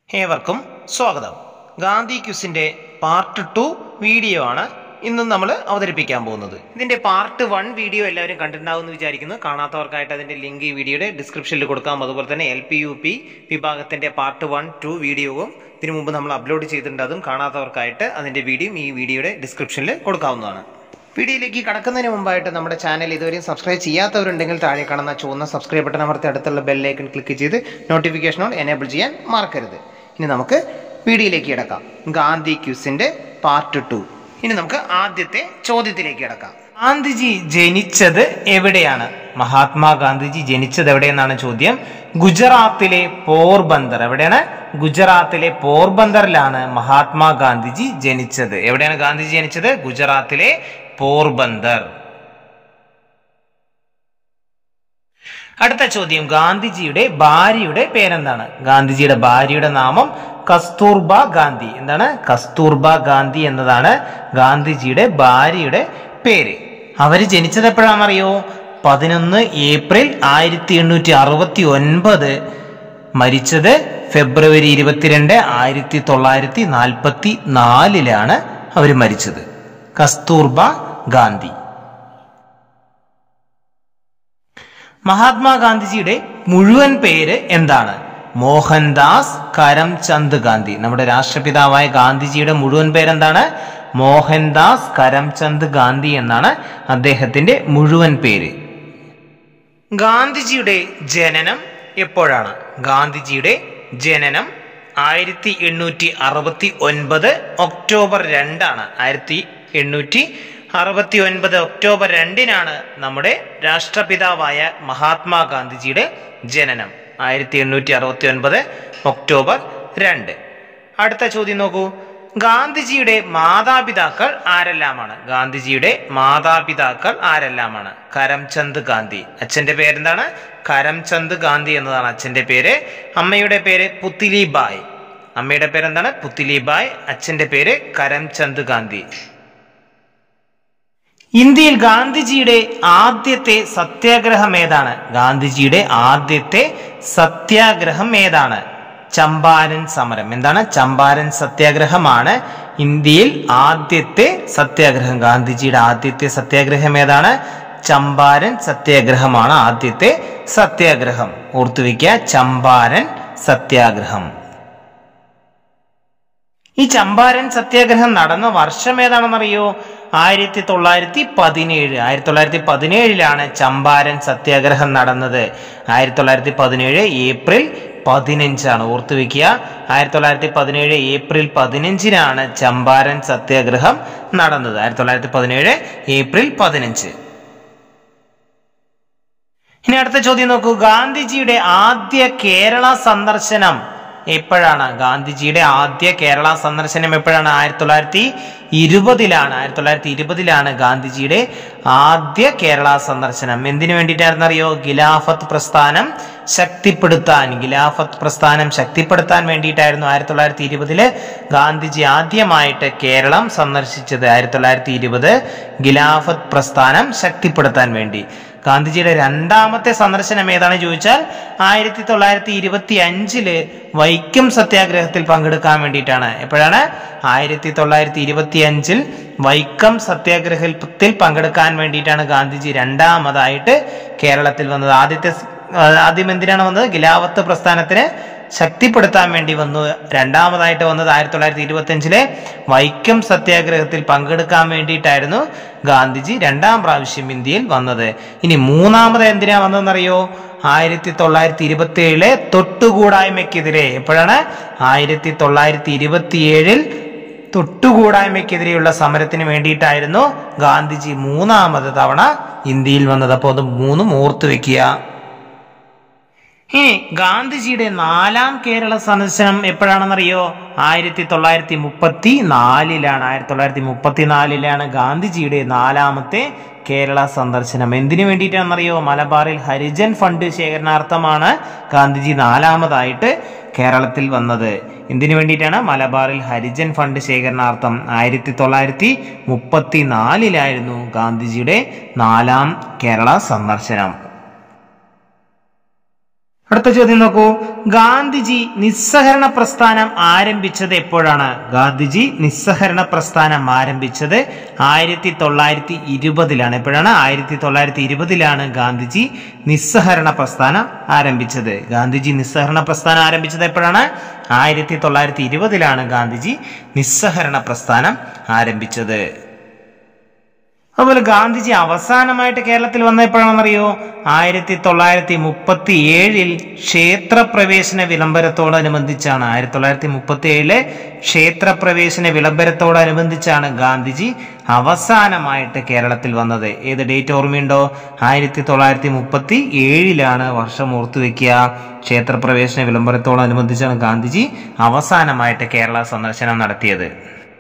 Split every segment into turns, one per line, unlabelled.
ഏവർക്കും സ്വാഗതം ഗാന്ധി ക്യുസിന്റെ പാർട്ട് ടു വീഡിയോ ആണ് ഇന്ന് നമ്മൾ അവതരിപ്പിക്കാൻ പോകുന്നത് ഇതിന്റെ പാർട്ട് വൺ വീഡിയോ എല്ലാവരും കണ്ടിട്ടുണ്ടാവുമെന്ന് വിചാരിക്കുന്നു കാണാത്തവർക്കായിട്ട് അതിന്റെ ലിങ്ക് ഈ വീഡിയോയുടെ ഡിസ്ക്രിപ്ഷനിൽ കൊടുക്കാം അതുപോലെ തന്നെ എൽ പി യു പി വിഭാഗത്തിന്റെ പാർട്ട് വൺ ടു വീഡിയോവും ഇതിനു മുമ്പ് നമ്മൾ അപ്ലോഡ് ചെയ്തിട്ടുണ്ട് അതും കാണാത്തവർക്കായിട്ട് അതിന്റെ വീഡിയോ ഈ വീഡിയോയുടെ ഡിസ്ക്രിപ്ഷനിൽ കൊടുക്കാവുന്നതാണ് വീഡിയോയിലേക്ക് കടക്കുന്നതിന് മുമ്പായിട്ട് നമ്മുടെ ചാനൽ ഇതുവരെയും സബ്സ്ക്രൈബ് ചെയ്യാത്തവരുണ്ടെങ്കിൽ താഴെ കാണുന്ന ചുവന്ന സബ്സ്ക്രൈബ് ബട്ടൺ അമർത്തി അടുത്തുള്ള ബെല്ലൈക്കൺ ക്ലിക്ക് ചെയ്ത് നോട്ടിഫിക്കേഷൻ ഓൺ എനേബിൾ ചെയ്യാൻ മറക്കരുത് ഇനി നമുക്ക് വീഡിയോയിലേക്ക് കിടക്കാം ഗാന്ധി ക്യൂസിന്റെ പാർട്ട് ടു ഇനി നമുക്ക് ആദ്യത്തെ ചോദ്യത്തിലേക്ക് കിടക്കാം ഗാന്ധിജി ജനിച്ചത് എവിടെയാണ് മഹാത്മാഗാന്ധിജി ജനിച്ചത് എവിടെയെന്നാണ് ചോദ്യം ഗുജറാത്തിലെ പോർബന്ദർ എവിടെയാണ് ഗുജറാത്തിലെ പോർബന്ദറിലാണ് മഹാത്മാഗാന്ധിജി ജനിച്ചത് എവിടെയാണ് ഗാന്ധിജി ജനിച്ചത് ഗുജറാത്തിലെ പോർബന്ദർ അടുത്ത ചോദ്യം ഗാന്ധിജിയുടെ ഭാര്യയുടെ പേരെന്താണ് ഗാന്ധിജിയുടെ ഭാര്യയുടെ നാമം കസ്തൂർബ ഗാന്ധി എന്താണ് കസ്തൂർബ ഗാന്ധി എന്നതാണ് ഗാന്ധിജിയുടെ ഭാര്യയുടെ പേര് അവര് ജനിച്ചത് എപ്പോഴാണെന്നറിയോ പതിനൊന്ന് ഏപ്രിൽ ആയിരത്തി എണ്ണൂറ്റി അറുപത്തി ഒൻപത് മരിച്ചത് ഫെബ്രുവരി ഇരുപത്തിരണ്ട് ആയിരത്തി തൊള്ളായിരത്തി നാൽപ്പത്തി നാലിലാണ് അവർ മരിച്ചത് കസ്തൂർബ ഗാന്ധി മഹാത്മാഗാന്ധിജിയുടെ മുഴുവൻ പേര് എന്താണ് മോഹൻദാസ് കരംചന്ദ് ഗാന്ധി നമ്മുടെ രാഷ്ട്രപിതാവായ ഗാന്ധിജിയുടെ മുഴുവൻ പേരെന്താണ് മോഹൻദാസ് കരംചന്ദ് ഗാന്ധി എന്നാണ് അദ്ദേഹത്തിന്റെ മുഴുവൻ പേര് ഗാന്ധിജിയുടെ ജനനം എപ്പോഴാണ് ഗാന്ധിജിയുടെ ജനനം ആയിരത്തി എണ്ണൂറ്റി അറുപത്തി ഒൻപത് ഒക്ടോബർ രണ്ടാണ് ആയിരത്തി എണ്ണൂറ്റി അറുപത്തി ഒൻപത് ഒക്ടോബർ രണ്ടിനാണ് നമ്മുടെ രാഷ്ട്രപിതാവായ മഹാത്മാഗാന്ധിജിയുടെ ജനനം ആയിരത്തി എണ്ണൂറ്റി അറുപത്തി ഒൻപത് ഒക്ടോബർ രണ്ട് അടുത്ത ചോദ്യം നോക്കൂ ഗാന്ധിജിയുടെ മാതാപിതാക്കൾ ആരെല്ലാമാണ് ഗാന്ധിജിയുടെ മാതാപിതാക്കൾ ആരെല്ലാമാണ് കരംചന്ദ് ഗാന്ധി അച്ഛന്റെ പേരെന്താണ് കരംചന്ദ് ഗാന്ധി എന്നതാണ് അച്ഛന്റെ പേര് അമ്മയുടെ പേര് പുത്തിലിബായ് അമ്മയുടെ പേരെന്താണ് പുത്തിലിബായ് അച്ഛന്റെ പേര് കരംചന്ദ് ഗാന്ധി ഇന്ത്യയിൽ ഗാന്ധിജിയുടെ ആദ്യത്തെ സത്യാഗ്രഹം ഏതാണ് ഗാന്ധിജിയുടെ ആദ്യത്തെ സത്യാഗ്രഹം ഏതാണ് ചമ്പാരൻ സമരം എന്താണ് ചമ്പാരൻ സത്യാഗ്രഹമാണ് ഇന്ത്യയിൽ ആദ്യത്തെ സത്യാഗ്രഹം ഗാന്ധിജിയുടെ ആദ്യത്തെ സത്യാഗ്രഹം ഏതാണ് ചമ്പാരൻ സത്യാഗ്രഹമാണ് ആദ്യത്തെ സത്യാഗ്രഹം ഓർത്തുവെക്കുക ചമ്പാരൻ സത്യാഗ്രഹം ഈ ചമ്പാരൻ സത്യാഗ്രഹം നടന്ന വർഷം ഏതാണെന്നറിയോ ആയിരത്തി തൊള്ളായിരത്തി പതിനേഴ് ആയിരത്തി തൊള്ളായിരത്തി പതിനേഴിലാണ് ചമ്പാരൻ സത്യാഗ്രഹം നടന്നത് ആയിരത്തി തൊള്ളായിരത്തി പതിനേഴ് ഏപ്രിൽ പതിനഞ്ചാണ് ഓർത്തു വെക്കുക ആയിരത്തി തൊള്ളായിരത്തി പതിനേഴ് ഏപ്രിൽ പതിനഞ്ചിനാണ് ചമ്പാരൻ സത്യാഗ്രഹം നടന്നത് ആയിരത്തി തൊള്ളായിരത്തി പതിനേഴ് ഏപ്രിൽ പതിനഞ്ച് ഇനി അടുത്ത ചോദ്യം നോക്കൂ ഗാന്ധിജിയുടെ ആദ്യ കേരള സന്ദർശനം എപ്പോഴാണ് ഗാന്ധിജിയുടെ ആദ്യ കേരള സന്ദർശനം എപ്പോഴാണ് ആയിരത്തി തൊള്ളായിരത്തി ഇരുപതിലാണ് ആയിരത്തി തൊള്ളായിരത്തി ഇരുപതിലാണ് ഗാന്ധിജിയുടെ ആദ്യ കേരള സന്ദർശനം എന്തിനു വേണ്ടിയിട്ടായിരുന്നു അറിയോ ഗിലാഫത്ത് പ്രസ്ഥാനം ശക്തിപ്പെടുത്താൻ ഗിലാഫത്ത് പ്രസ്ഥാനം ശക്തിപ്പെടുത്താൻ വേണ്ടിയിട്ടായിരുന്നു ആയിരത്തി തൊള്ളായിരത്തി ഇരുപതില് ഗാന്ധിജി ആദ്യമായിട്ട് കേരളം സന്ദർശിച്ചത് ആയിരത്തി തൊള്ളായിരത്തി ഇരുപത് ഗിലാഫത്ത് പ്രസ്ഥാനം ശക്തിപ്പെടുത്താൻ വേണ്ടി ഗാന്ധിജിയുടെ രണ്ടാമത്തെ സന്ദർശനം ഏതാണ് ചോദിച്ചാൽ ആയിരത്തി തൊള്ളായിരത്തി ഇരുപത്തി അഞ്ചില് വൈക്കം സത്യാഗ്രഹത്തിൽ പങ്കെടുക്കാൻ വേണ്ടിയിട്ടാണ് എപ്പോഴാണ് ആയിരത്തി തൊള്ളായിരത്തി ഇരുപത്തി അഞ്ചിൽ വൈക്കം സത്യാഗ്രഹത്തിൽ പങ്കെടുക്കാൻ വേണ്ടിയിട്ടാണ് ഗാന്ധിജി രണ്ടാമതായിട്ട് കേരളത്തിൽ വന്നത് ആദ്യത്തെ ആദ്യം എന്തിനാണ് വന്നത് ഗിലാവത്ത് പ്രസ്ഥാനത്തിന് ശക്തിപ്പെടുത്താൻ വേണ്ടി വന്നു രണ്ടാമതായിട്ട് വന്നത് ആയിരത്തി തൊള്ളായിരത്തി ഇരുപത്തി അഞ്ചിലെ വൈക്കം സത്യാഗ്രഹത്തിൽ പങ്കെടുക്കാൻ വേണ്ടിയിട്ടായിരുന്നു ഗാന്ധിജി രണ്ടാം പ്രാവശ്യം ഇന്ത്യയിൽ വന്നത് ഇനി മൂന്നാമത് എന്തിനാ വന്നതെന്നറിയോ ആയിരത്തി തൊള്ളായിരത്തി ഇരുപത്തി ഏഴിലെ തൊട്ടുകൂടായ്മയ്ക്കെതിരെ എപ്പോഴാണ് ആയിരത്തി തൊള്ളായിരത്തി ഇരുപത്തിയേഴിൽ തൊട്ടുകൂടായ്മയ്ക്കെതിരെയുള്ള സമരത്തിന് വേണ്ടിയിട്ടായിരുന്നു ഗാന്ധിജി മൂന്നാമത് തവണ ഇന്ത്യയിൽ വന്നത് അപ്പോൾ അത് മൂന്നും ഓർത്തു വെക്കുക ഇനി ഗാന്ധിജിയുടെ നാലാം കേരള സന്ദർശനം എപ്പോഴാണെന്നറിയോ ആയിരത്തി തൊള്ളായിരത്തി മുപ്പത്തി നാലിലാണ് ആയിരത്തി തൊള്ളായിരത്തി മുപ്പത്തി നാലിലാണ് ഗാന്ധിജിയുടെ നാലാമത്തെ കേരള സന്ദർശനം എന്തിനു വേണ്ടിയിട്ടാണെന്നറിയോ മലബാറിൽ ഹരിജൻ ഫണ്ട് ശേഖരണാർത്ഥമാണ് ഗാന്ധിജി നാലാമതായിട്ട് കേരളത്തിൽ വന്നത് എന്തിനു വേണ്ടിയിട്ടാണ് മലബാറിൽ ഹരിജൻ ഫണ്ട് ശേഖരണാർത്ഥം ആയിരത്തി തൊള്ളായിരത്തി മുപ്പത്തി നാലിലായിരുന്നു ഗാന്ധിജിയുടെ നാലാം കേരള സന്ദർശനം അടുത്ത ചോദ്യം നോക്കൂ ഗാന്ധിജി നിസ്സഹരണ പ്രസ്ഥാനം ആരംഭിച്ചത് എപ്പോഴാണ് ഗാന്ധിജി നിസ്സഹരണ പ്രസ്ഥാനം ആരംഭിച്ചത് ആയിരത്തി തൊള്ളായിരത്തി ഇരുപതിലാണ് എപ്പോഴാണ് ആയിരത്തി തൊള്ളായിരത്തി ഇരുപതിലാണ് ഗാന്ധിജി നിസ്സഹരണ പ്രസ്ഥാനം ആരംഭിച്ചത് ഗാന്ധിജി നിസ്സഹരണ പ്രസ്ഥാനം ആരംഭിച്ചത് എപ്പോഴാണ് ആയിരത്തി തൊള്ളായിരത്തി ഇരുപതിലാണ് ഗാന്ധിജി നിസ്സഹരണ പ്രസ്ഥാനം ആരംഭിച്ചത് അതുപോലെ ഗാന്ധിജി അവസാനമായിട്ട് കേരളത്തിൽ വന്ന എപ്പോഴാണെന്നറിയോ ആയിരത്തി തൊള്ളായിരത്തി മുപ്പത്തി ഏഴിൽ ക്ഷേത്രപ്രവേശന വിളംബരത്തോടനുബന്ധിച്ചാണ് ആയിരത്തി തൊള്ളായിരത്തി മുപ്പത്തി ഏഴിലെ ക്ഷേത്രപ്രവേശന വിളംബരത്തോടനുബന്ധിച്ചാണ് ഗാന്ധിജി അവസാനമായിട്ട് കേരളത്തിൽ വന്നത് ഏത് ഡേറ്റ് ഓർമ്മയുണ്ടോ ആയിരത്തി തൊള്ളായിരത്തി മുപ്പത്തി ഏഴിലാണ് വർഷം ഓർത്തു വെക്കുക ക്ഷേത്രപ്രവേശന വിളംബരത്തോടനുബന്ധിച്ചാണ് ഗാന്ധിജി അവസാനമായിട്ട് കേരള സന്ദർശനം നടത്തിയത്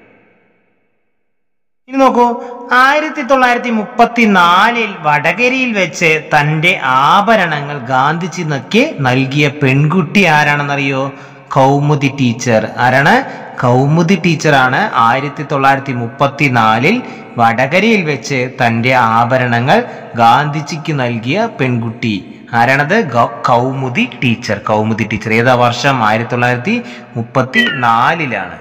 ഇനി നോക്കൂ ആയിരത്തി തൊള്ളായിരത്തി മുപ്പത്തി നാലിൽ വടകരയിൽ വെച്ച് തന്റെ ആഭരണങ്ങൾ ഗാന്ധിജിക്ക് നൽകിയ പെൺകുട്ടി ആരാണെന്നറിയോ കൗമുദി ടീച്ചർ ആരാണ് കൗമുദി ടീച്ചറാണ് ആയിരത്തി തൊള്ളായിരത്തി മുപ്പത്തി നാലിൽ വടകരയിൽ വെച്ച് തന്റെ ആഭരണങ്ങൾ ഗാന്ധിജിക്ക് നൽകിയ പെൺകുട്ടി ആരാണത് ഗ- കൗമുദി ടീച്ചർ കൗമുദി ടീച്ചർ ഏതാ വർഷം ആയിരത്തി തൊള്ളായിരത്തി മുപ്പത്തി നാലിലാണ്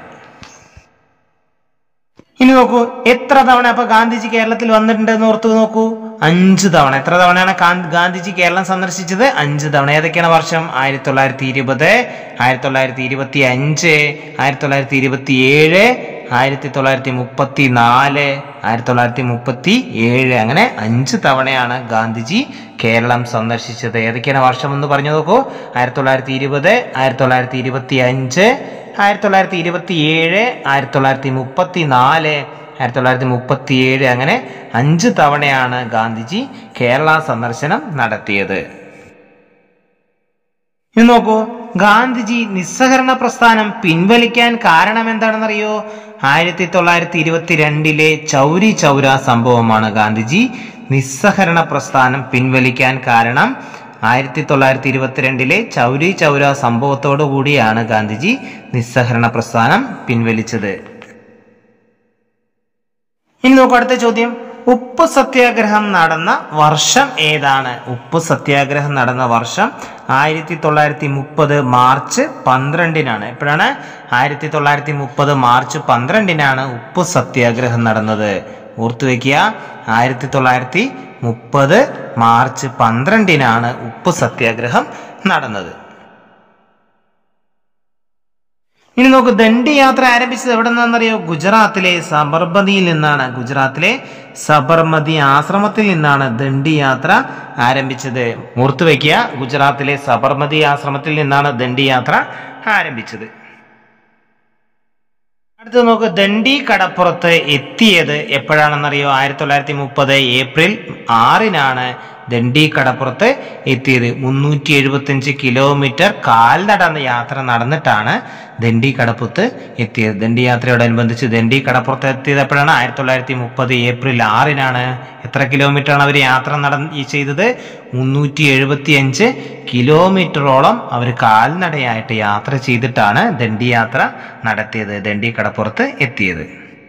ഇനി നോക്കൂ എത്ര തവണ അപ്പൊ ഗാന്ധിജി കേരളത്തിൽ വന്നിട്ടുണ്ടെന്ന് ഓർത്ത് നോക്കൂ അഞ്ച് തവണ എത്ര തവണയാണ് കാ- ഗാന്ധിജി കേരളം സന്ദർശിച്ചത് അഞ്ച് തവണ ഏതൊക്കെയാണ് വർഷം ആയിരത്തി തൊള്ളായിരത്തി ഇരുപത് ആയിരത്തി തൊള്ളായിരത്തി ഇരുപത്തി അഞ്ച് ആയിരത്തി തൊള്ളായിരത്തി ഇരുപത്തി ഏഴ് ആയിരത്തി തൊള്ളായിരത്തി മുപ്പത്തി നാല് ആയിരത്തി തൊള്ളായിരത്തി മുപ്പത്തി ഏഴ് അങ്ങനെ അഞ്ച് തവണയാണ് ഗാന്ധിജി കേരളം സന്ദർശിച്ചത് ഏതൊക്കെയാണ് വർഷം എന്ന് പറഞ്ഞു നോക്കൂ ആയിരത്തി തൊള്ളായിരത്തി ഇരുപത് ആയിരത്തി തൊള്ളായിരത്തി ഇരുപത്തി അഞ്ച് ആയിരത്തി തൊള്ളായിരത്തി ഇരുപത്തി ഏഴ് ആയിരത്തി തൊള്ളായിരത്തി മുപ്പത്തി നാല് ആയിരത്തി തൊള്ളായിരത്തി മുപ്പത്തി ഏഴ് അങ്ങനെ അഞ്ച് തവണയാണ് ഗാന്ധിജി കേരള സന്ദർശനം നടത്തിയത് ഇനി നോക്കൂ ഗാന്ധിജി നിസ്സഹരണ പ്രസ്ഥാനം പിൻവലിക്കാൻ കാരണം എന്താണെന്നറിയോ ആയിരത്തി തൊള്ളായിരത്തി ഇരുപത്തിരണ്ടിലെ ചൗരി ചൗര സംഭവമാണ് ഗാന്ധിജി നിസ്സഹരണ പ്രസ്ഥാനം പിൻവലിക്കാൻ കാരണം ആയിരത്തി തൊള്ളായിരത്തി ഇരുപത്തിരണ്ടിലെ ചൗരി ചൗര സംഭവത്തോടു കൂടിയാണ് ഗാന്ധിജി നിസ്സഹരണ പ്രസ്ഥാനം പിൻവലിച്ചത് ഇനി നോക്കൂ അടുത്ത ചോദ്യം ഉപ്പ് സത്യാഗ്രഹം നടന്ന വർഷം ഏതാണ് ഉപ്പ് സത്യാഗ്രഹം നടന്ന വർഷം ആയിരത്തി തൊള്ളായിരത്തി മുപ്പത് മാർച്ച് പന്ത്രണ്ടിനാണ് എപ്പോഴാണ് ആയിരത്തി തൊള്ളായിരത്തി മുപ്പത് മാർച്ച് പന്ത്രണ്ടിനാണ് ഉപ്പ് സത്യാഗ്രഹം നടന്നത് ഓർത്തു വെക്കുക ആയിരത്തി തൊള്ളായിരത്തി മുപ്പത് മാർച്ച് പന്ത്രണ്ടിനാണ് ഉപ്പ് സത്യാഗ്രഹം നടന്നത് ഇനി നോക്കൂ ദണ്ഡി യാത്ര ആരംഭിച്ചത് എവിടെ നിന്നാണെന്നറിയോ ഗുജറാത്തിലെ സബർമതിയിൽ നിന്നാണ് ഗുജറാത്തിലെ സബർമതി ആശ്രമത്തിൽ നിന്നാണ് ദണ്ഡി യാത്ര ആരംഭിച്ചത് ഓർത്തു വയ്ക്കുക ഗുജറാത്തിലെ സബർമതി ആശ്രമത്തിൽ നിന്നാണ് ദണ്ഡി യാത്ര ആരംഭിച്ചത് അടുത്തത് നോക്ക് ദണ്ഡി കടപ്പുറത്ത് എത്തിയത് എപ്പോഴാണെന്നറിയോ ആയിരത്തി തൊള്ളായിരത്തി മുപ്പത് ഏപ്രിൽ ആറിനാണ് ദണ്ഡി കടപ്പുറത്ത് എത്തിയത് മുന്നൂറ്റി എഴുപത്തിയഞ്ച് കിലോമീറ്റർ കാൽനട യാത്ര നടന്നിട്ടാണ് ദണ്ഡി കടപ്പുറത്ത് എത്തിയത് ദണ്ഡി യാത്രയോടനുബന്ധിച്ച് ദണ്ഡി കടപ്പുറത്ത് എത്തിയത് എപ്പോഴാണ് ആയിരത്തി തൊള്ളായിരത്തി മുപ്പത് ഏപ്രിൽ ആറിനാണ് എത്ര കിലോമീറ്റർ ആണ് അവർ യാത്ര നടന്ന് ഈ ചെയ്തത് മുന്നൂറ്റി എഴുപത്തി അഞ്ച് കിലോമീറ്ററോളം അവർ കാൽനടയായിട്ട് യാത്ര ചെയ്തിട്ടാണ് ദണ്ഡി യാത്ര നടത്തിയത് ദണ്ഡി കടപ്പുറത്ത് എത്തിയത്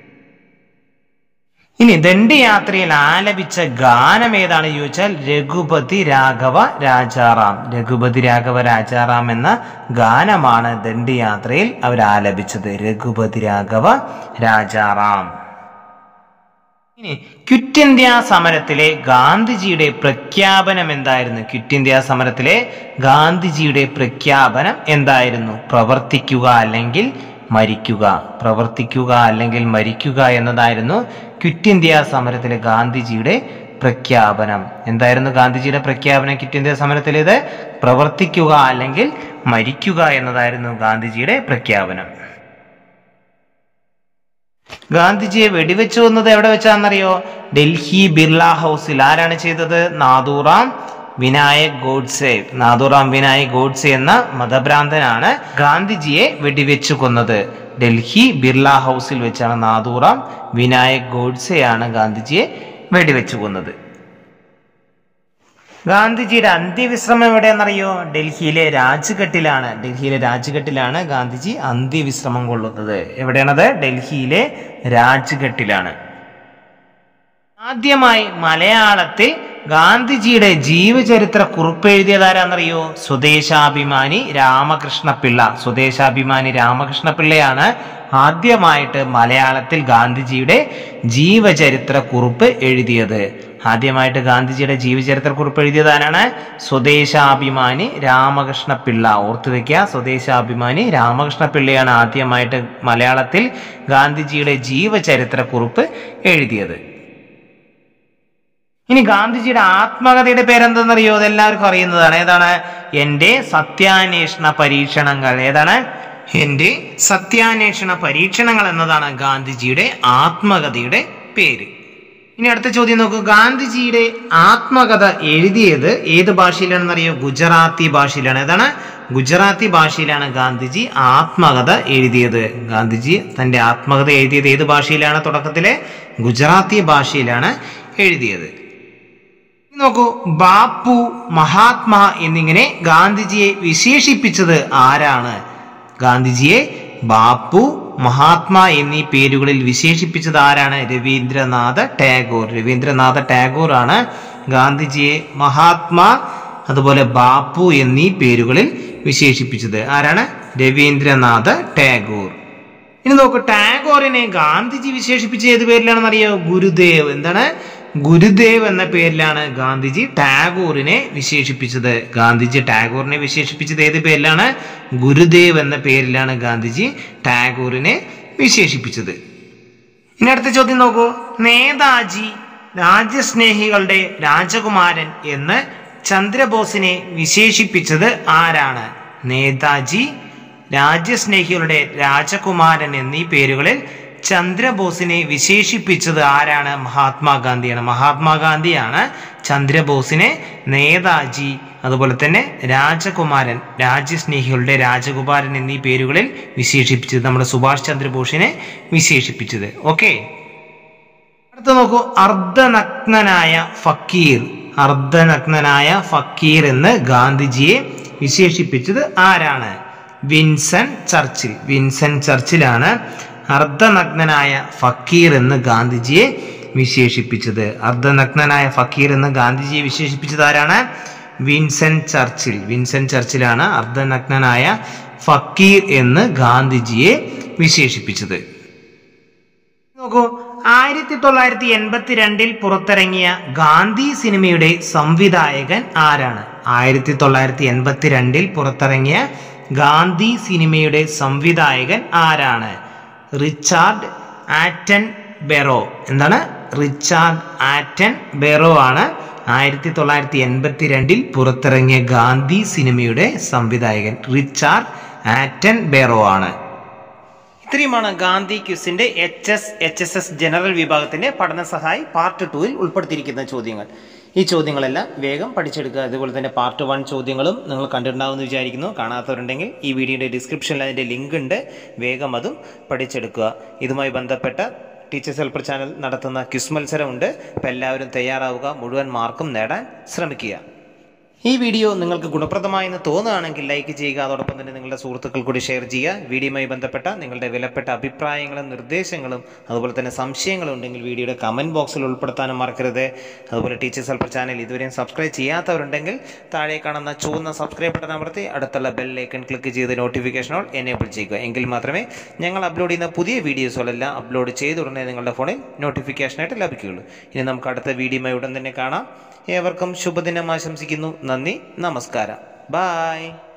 ഇനി ദണ്ഡി യാത്രയിൽ ആലപിച്ച ഗാനം ഏതാണ് ചോദിച്ചാൽ രഘുപതി രാഘവ രാജാറാം രഘുപതി രാഘവ രാജാറാം എന്ന ഗാനമാണ് ദണ്ഡി യാത്രയിൽ അവർ ആലപിച്ചത് രഘുപതി രാഘവ രാജാറാം ഇനി ക്വിറ്റ് ഇന്ത്യ സമരത്തിലെ ഗാന്ധിജിയുടെ പ്രഖ്യാപനം എന്തായിരുന്നു ക്വിറ്റ് ഇന്ത്യ സമരത്തിലെ ഗാന്ധിജിയുടെ പ്രഖ്യാപനം എന്തായിരുന്നു പ്രവർത്തിക്കുക അല്ലെങ്കിൽ മരിക്കുക പ്രവർത്തിക്കുക അല്ലെങ്കിൽ മരിക്കുക എന്നതായിരുന്നു ക്വിറ്റ് ഇന്ത്യ സമരത്തിലെ ഗാന്ധിജിയുടെ പ്രഖ്യാപനം എന്തായിരുന്നു ഗാന്ധിജിയുടെ പ്രഖ്യാപനം ക്വിറ്റ് ഇന്ത്യ സമരത്തിലേത് പ്രവർത്തിക്കുക അല്ലെങ്കിൽ മരിക്കുക എന്നതായിരുന്നു ഗാന്ധിജിയുടെ പ്രഖ്യാപനം ഗാന്ധിജിയെ വെടിവെച്ചു വന്നത് എവിടെ വെച്ചാണെന്നറിയോ ഡൽഹി ബിർള ഹൗസിൽ ആരാണ് ചെയ്തത് നാദൂറാം വിനായക് ഗോഡ്സെ നാദൂറാം വിനായക് ഗോഡ്സെ എന്ന മതഭ്രാന്തനാണ് ഗാന്ധിജിയെ വെടിവെച്ചു കൊന്നത് ഡൽഹി ബിർള ഹൗസിൽ വെച്ചാണ് നാദൂറാം വിനായക് ഗോഡ്സെയാണ് ഗാന്ധിജിയെ വെടിവെച്ചു കൊന്നത് ഗാന്ധിജിയുടെ അന്ത്യവിശ്രമം എവിടെയെന്നറിയോ ഡൽഹിയിലെ രാജ്ഘട്ടിലാണ് ഡൽഹിയിലെ രാജ്ഘട്ടിലാണ് ഗാന്ധിജി അന്ത്യവിശ്രമം കൊള്ളുന്നത് എവിടെയാണത് ഡൽഹിയിലെ രാജ്ഘട്ടിലാണ് ആദ്യമായി മലയാളത്തിൽ ഗാന്ധിജിയുടെ ജീവചരിത്ര കുറിപ്പ് എഴുതിയതാരാന്നറിയോ സ്വദേശാഭിമാനി രാമകൃഷ്ണപിള്ള സ്വദേശാഭിമാനി രാമകൃഷ്ണപിള്ളയാണ് ആദ്യമായിട്ട് മലയാളത്തിൽ ഗാന്ധിജിയുടെ ജീവചരിത്ര കുറിപ്പ് എഴുതിയത് ആദ്യമായിട്ട് ഗാന്ധിജിയുടെ ജീവചരിത്ര കുറിപ്പ് എഴുതിയതാരാണ് സ്വദേശാഭിമാനി രാമകൃഷ്ണപിള്ള ഓർത്തു വെക്കുക സ്വദേശാഭിമാനി രാമകൃഷ്ണപിള്ളയാണ് ആദ്യമായിട്ട് മലയാളത്തിൽ ഗാന്ധിജിയുടെ ജീവചരിത്ര കുറിപ്പ് എഴുതിയത് ഇനി ഗാന്ധിജിയുടെ ആത്മകഥയുടെ പേരെന്തെന്നറിയോ അതെല്ലാവർക്കും അറിയുന്നതാണ് ഏതാണ് എന്റെ സത്യാന്വേഷണ പരീക്ഷണങ്ങൾ ഏതാണ് എന്റെ സത്യാന്വേഷണ പരീക്ഷണങ്ങൾ എന്നതാണ് ഗാന്ധിജിയുടെ ആത്മകഥയുടെ പേര് ഇനി അടുത്ത ചോദ്യം നോക്കൂ ഗാന്ധിജിയുടെ ആത്മകഥ എഴുതിയത് ഏത് ഭാഷയിലാണെന്നറിയോ ഗുജറാത്തി ഭാഷയിലാണ് ഏതാണ് ഗുജറാത്തി ഭാഷയിലാണ് ഗാന്ധിജി ആത്മകഥ എഴുതിയത് ഗാന്ധിജി തന്റെ ആത്മകഥ എഴുതിയത് ഏത് ഭാഷയിലാണ് തുടക്കത്തിലെ ഗുജറാത്തി ഭാഷയിലാണ് എഴുതിയത് ഇനി നോക്കൂ ബാപ്പു മഹാത്മാ എന്നിങ്ങനെ ഗാന്ധിജിയെ വിശേഷിപ്പിച്ചത് ആരാണ് ഗാന്ധിജിയെ ബാപ്പു മഹാത്മാ എന്നീ പേരുകളിൽ വിശേഷിപ്പിച്ചത് ആരാണ് രവീന്ദ്രനാഥ ടാഗോർ രവീന്ദ്രനാഥ ടാഗോർ ആണ് ഗാന്ധിജിയെ മഹാത്മാ അതുപോലെ ബാപ്പു എന്നീ പേരുകളിൽ വിശേഷിപ്പിച്ചത് ആരാണ് രവീന്ദ്രനാഥ ടാഗോർ ഇനി നോക്കൂ ടാഗോറിനെ ഗാന്ധിജി വിശേഷിപ്പിച്ച ഏത് പേരിലാണെന്ന് അറിയോ ഗുരുദേവ് എന്താണ് ഗുരുദേവ് എന്ന പേരിലാണ് ഗാന്ധിജി ടാഗോറിനെ വിശേഷിപ്പിച്ചത് ഗാന്ധിജി ടാഗോറിനെ വിശേഷിപ്പിച്ചത് ഏത് പേരിലാണ് ഗുരുദേവ് എന്ന പേരിലാണ് ഗാന്ധിജി ടാഗോറിനെ വിശേഷിപ്പിച്ചത് ഇനി അടുത്ത ചോദ്യം നോക്കൂ നേതാജി രാജ്യസ്നേഹികളുടെ രാജകുമാരൻ എന്ന് ചന്ദ്രബോസിനെ വിശേഷിപ്പിച്ചത് ആരാണ് നേതാജി രാജ്യസ്നേഹികളുടെ രാജകുമാരൻ എന്നീ പേരുകളിൽ ചന്ദ്രബോസിനെ വിശേഷിപ്പിച്ചത് ആരാണ് മഹാത്മാഗാന്ധിയാണ് മഹാത്മാഗാന്ധിയാണ് ചന്ദ്രബോസിനെ നേതാജി അതുപോലെ തന്നെ രാജകുമാരൻ രാജ്യസ്നേഹികളുടെ രാജകുമാരൻ എന്നീ പേരുകളിൽ വിശേഷിപ്പിച്ചത് നമ്മുടെ സുഭാഷ് ചന്ദ്രബോസിനെ വിശേഷിപ്പിച്ചത് ഓക്കെ അടുത്ത നോക്കൂ അർദ്ധനഗ്നനായ ഫക്കീർ അർദ്ധനഗ്നനായ ഫക്കീർ എന്ന് ഗാന്ധിജിയെ വിശേഷിപ്പിച്ചത് ആരാണ് വിൻസൻ ചർച്ചിൽ വിൻസൻ ചർച്ചിലാണ് അർദ്ധനഗ്നനായ ഫക്കീർ എന്ന് ഗാന്ധിജിയെ വിശേഷിപ്പിച്ചത് അർദ്ധനഗ്നനായ ഫക്കീർ എന്ന് ഗാന്ധിജിയെ വിശേഷിപ്പിച്ചത് ആരാണ് വിൻസൻ ചർച്ചിൽ വിൻസൻ ചർച്ചിലാണ് അർദ്ധനഗ്നനായ ഫക്കീർ എന്ന് ഗാന്ധിജിയെ വിശേഷിപ്പിച്ചത് നോക്കൂ ആയിരത്തി തൊള്ളായിരത്തി എൺപത്തി രണ്ടിൽ പുറത്തിറങ്ങിയ ഗാന്ധി സിനിമയുടെ സംവിധായകൻ ആരാണ് ആയിരത്തി തൊള്ളായിരത്തി എൺപത്തി രണ്ടിൽ പുറത്തിറങ്ങിയ ഗാന്ധി സിനിമയുടെ സംവിധായകൻ ആരാണ് റിച്ചാർഡ് ആറ്റൻ ബെറോ എന്താണ് റിച്ചാർഡ് ആറ്റൻ ബെറോ ആണ് ആയിരത്തി തൊള്ളായിരത്തി എൺപത്തി രണ്ടിൽ പുറത്തിറങ്ങിയ ഗാന്ധി സിനിമയുടെ സംവിധായകൻ റിച്ചാർഡ് ആറ്റൻ ബെറോ ആണ് ഇത്രയുമാണ് ഗാന്ധി ക്യൂസിന്റെ H S H S S general വിഭാഗത്തിന്റെ പഠന സഹായി പാർട്ട് ടുവിൽ ഉൾപ്പെടുത്തിയിരിക്കുന്ന ചോദ്യങ്ങൾ ഈ ചോദ്യങ്ങളെല്ലാം വേഗം പഠിച്ചെടുക്കുക അതുപോലെ തന്നെ പാർട്ട് വൺ ചോദ്യങ്ങളും നിങ്ങൾ കണ്ടിട്ടുണ്ടാവുമെന്ന് വിചാരിക്കുന്നു കാണാത്തവരുണ്ടെങ്കിൽ ഈ വീഡിയോയുടെ ഡിസ്ക്രിപ്ഷനിൽ അതിന്റെ ലിങ്ക് ഉണ്ട് വേഗം അതും പഠിച്ചെടുക്കുക ഇതുമായി ബന്ധപ്പെട്ട ടീച്ചേഴ്സ് ഹെൽപ്പർ ചാനൽ നടത്തുന്ന ക്വിസ് മത്സരമുണ്ട് അപ്പോൾ എല്ലാവരും തയ്യാറാവുക മുഴുവൻ മാർക്കും നേടാൻ ശ്രമിക്കുക ഈ വീഡിയോ നിങ്ങൾക്ക് ഗുണപ്രദമായെന്ന് തോന്നുകയാണെങ്കിൽ ലൈക്ക് ചെയ്യുക അതോടൊപ്പം തന്നെ നിങ്ങളുടെ സുഹൃത്തുക്കൾ കൂടി ഷെയർ ചെയ്യുക വീഡിയോയുമായി ബന്ധപ്പെട്ട നിങ്ങളുടെ വിലപ്പെട്ട അഭിപ്രായങ്ങളും നിർദ്ദേശങ്ങളും അതുപോലെ തന്നെ സംശയങ്ങളും ഉണ്ടെങ്കിൽ വീഡിയോയുടെ കമൻറ്റ് ബോക്സിൽ ഉൾപ്പെടുത്താനും മറക്കരുത് അതുപോലെ ടീച്ചേഴ്സ് ഹെൽപ്പർ ചാനൽ ഇതുവരെയും സബ്സ്ക്രൈബ് ചെയ്യാത്തവരുണ്ടെങ്കിൽ താഴെ കാണുന്ന ചുവന്ന സബ്സ്ക്രൈബ് ബട്ടൺ അമർത്തി അടുത്തുള്ള ബെൽ ഐക്കൺ ക്ലിക്ക് ചെയ്ത് നോട്ടിഫിക്കേഷൻ ഓൾ എനേബിൾ ചെയ്യുക എങ്കിൽ മാത്രമേ ഞങ്ങൾ അപ്ലോഡ് ചെയ്യുന്ന പുതിയ വീഡിയോസുകളെല്ലാം അപ്ലോഡ് ചെയ്ത ഉടനെ നിങ്ങളുടെ ഫോണിൽ നോട്ടിഫിക്കേഷനായിട്ട് ലഭിക്കുകയുള്ളൂ ഇനി നമുക്ക് അടുത്ത വീഡിയോയുമായി ഉടൻ തന്നെ കാണാം ഏവർക്കും ശുഭദിനം ആശംസിക്കുന്നു നന്ദി നമസ്കാരം ബായ്